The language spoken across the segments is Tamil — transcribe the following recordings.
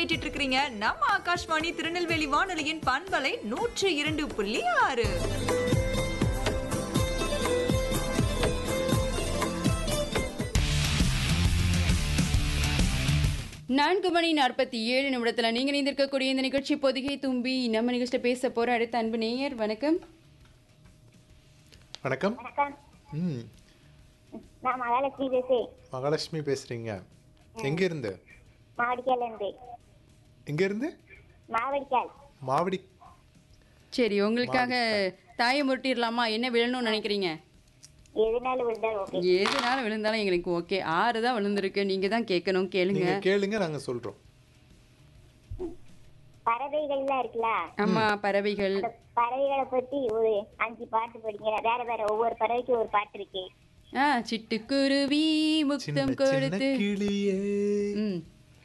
கேட்டுட்டு இருக்கிறீங்க நம்ம ஆகாஷ்வாணி திருநெல்வேலி வானொலியின் பண்பலை நூற்று இரண்டு புள்ளி ஆறு நான்கு மணி நாற்பத்தி ஏழு நிமிடத்தில் நீங்கள் இணைந்திருக்கக்கூடிய இந்த நிகழ்ச்சி பொதிகை தும்பி நம்ம நிகழ்ச்சியில் பேச போகிற அடுத்த அன்பு நேயர் வணக்கம் வணக்கம் வணக்கம் ம் நான் மகாலட்சுமி பேசுறேன் மகாலட்சுமி பேசுறீங்க எங்க இருந்து மாவடிக்கால இருந்து எங்க இருந்து மாவடிக்கால் மாவடி சரி உங்களுக்காக தாயை முட்டிடலாமா என்ன விழணும்னு நினைக்கிறீங்க எதுனாலும் விழுந்தாலும் ஓகே எதுனால விழுந்தாலும் எங்களுக்கு ஓகே ஆறு தான் விழுந்திருக்கு நீங்கள் தான் கேட்கணும் கேளுங்க நீங்க கேளுங்க நாங்க சொல்றோம் பறவைகள்லாம் இருக்குல்ல ஆமா பறவைகள் அந்த பறவைகளை பத்தி ஒரு அஞ்சு பாட்டு படிங்க வேற வேற ஒவ்வொரு பறவைக்கும் ஒரு பாட்டு இருக்கு ஆ சிட்டுக்குருவி சின்ன முத்தம் சின்ன கொடுத்து கிளியே ம்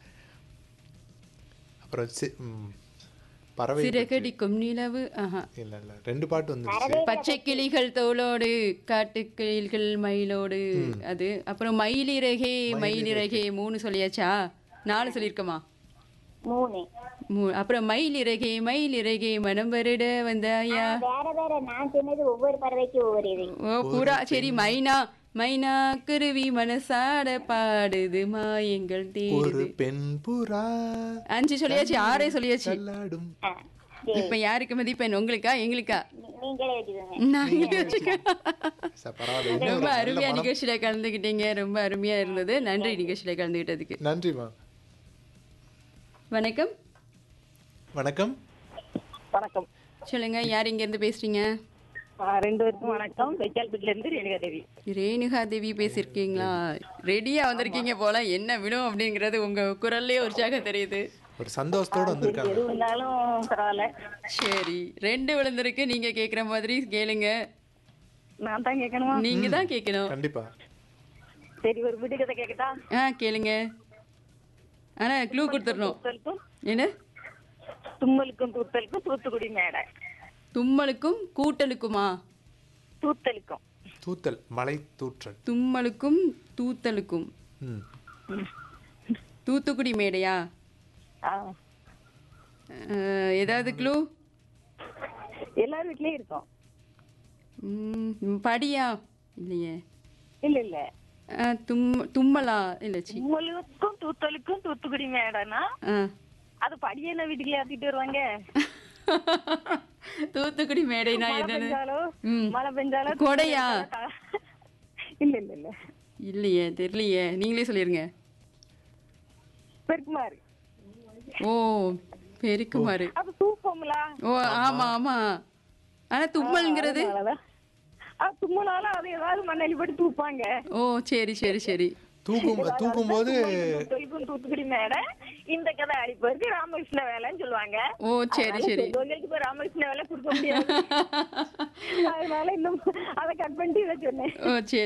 அப்புறம் சி- ம், பறவை பற்றி- சிறகடிக்கும் நிலவு ஆஹா இல்ல இல்ல ரெண்டு பாட்டு வந்துருச்சு பச்சை கிளிகள் தோலோடு காட்டுக்கிளிகள் மயிலோடு அது அப்புறம் மயிலிறகே மயிலிறகே மூணு சொல்லியாச்சா நாலு சொல்லியிருக்கமா மூணு மூ அப்புறம் மயிலிறகே மயிலிறகே மனம் வருட வந்தாயா வேற வேற நான் சொன்னது ஒவ்வொரு பறவைக்கும் ஒவ்வொரு இது ஓ புறா சரி மைனா மைனா குருவி மனசாட பாடுது மாயங்கள் ஒரு தேடுது பெண் புறா அஞ்சு சொல்லியாச்சு ஆறே சொல்லியாச்சு தள்ளாடும் ஆ, சரி இப்ப யாருக்கு மதிப்பெண் உங்களுக்கா எங்களுக்கா நீ- நீங்களே வச்சுக்கோங்க நாங்களே வச்சுக்க ச- பரவாயில்ல இன்னும் ரொம்ப ஒரு நல்ல அருமையா மனம். நிகழ்ச்சியில கலந்துக்கிட்டீங்க ரொம்ப அருமையா இருந்தது நன்றி நிகழ்ச்சியில கலந்துக்கிட்டதுக்கு நன்றிமா வணக்கம் வணக்கம் வணக்கம் சொல்லுங்க யார் இங்க இருந்து பேசுறீங்க ஆ, ரெண்டு பேருக்கும் வணக்கம் வெக்கால்பேட்டில இருந்து ரேணுகா தேவி ரேணுகா தேவி பேசியிருக்கீங்களா ரெடியா வந்திருக்கீங்க போல என்ன விடும் அப்படிங்கிறது உங்க குரல்லே உற்சாகம் தெரியுது ஒரு சந்தோஷத்தோட வந்திருக்காங்க எது வந்தாலும் பரவாயில்ல சரி ரெண்டு விழுந்திருக்கு நீங்க கேக்குற மாதிரி கேளுங்க நான் தான் கேட்கணுமா நீங்க தான் கேட்கணும் கண்டிப்பா சரி ஒரு வீட்டு கதை கேட்கட்டா ஆ கேளுங்க ஆனா க்ளூ கொடுத்துடணும் தூத்தலுக்கும் என்ன தும்மலுக்கும் தூத்தலுக்கும் தூத்துக்குடி மேடை தும்மலுக்கும் கூட்டலுக்குமா தூத்தலுக்கும் தூத்தல் மலை தூற்றல் தும்மலுக்கும் தூத்தலுக்கும் ம் தூத்துக்குடி மேடையா ஆ. அஹ், ஏதாவது க்ளூ எல்லார் வீட்லயும் இருக்கும் படியா இல்லையே இல்ல இல்ல அஹ், தும் தும்மலா இல்லை சி தும்மலுக்கும் தூத்தலுக்கும் தூத்துக்குடி மேடைனா ஆ அது படியன வீட்டுக்குள்ள ஏத்திட்டு வருவாங்க தூத்துக்குடி மேடைனா மழை என்னன்னு பெஞ்சாலும் ம். மழை பெஞ்சாலும் கொடையா? இல்ல இல்ல இல்ல இல்லையே தெரியலையே நீங்களே சொல்லிருங்க பெருக்குமாறு ஓ பெருக்குமாறு அது தூப்பம்ல ஓ ஆமா ஆமா ஆனா தும்மல்ங்கிறது அதனாலதான். அது தும்மனால அது ஏதாவது மண்ணலி போட்டு தூப்பாங்க ஓ சரி சரி சரி தூக்கும் தூக்கும் போது தூத்துக்குடி தூத்துக்குடி மேடை இந்த கதை அடிப்பதற்கு ராமகிருஷ்ண வேலைன்னு சொல்லுவாங்க ஓ சரி சரி உங்களுக்கு இப்ப ராமகிருஷ்ண வேலை கொடுக்க முடியாது அதனால இன்னும் அதை கட் பண்ணிட்டு இதை சொன்னேன் ஓ சரி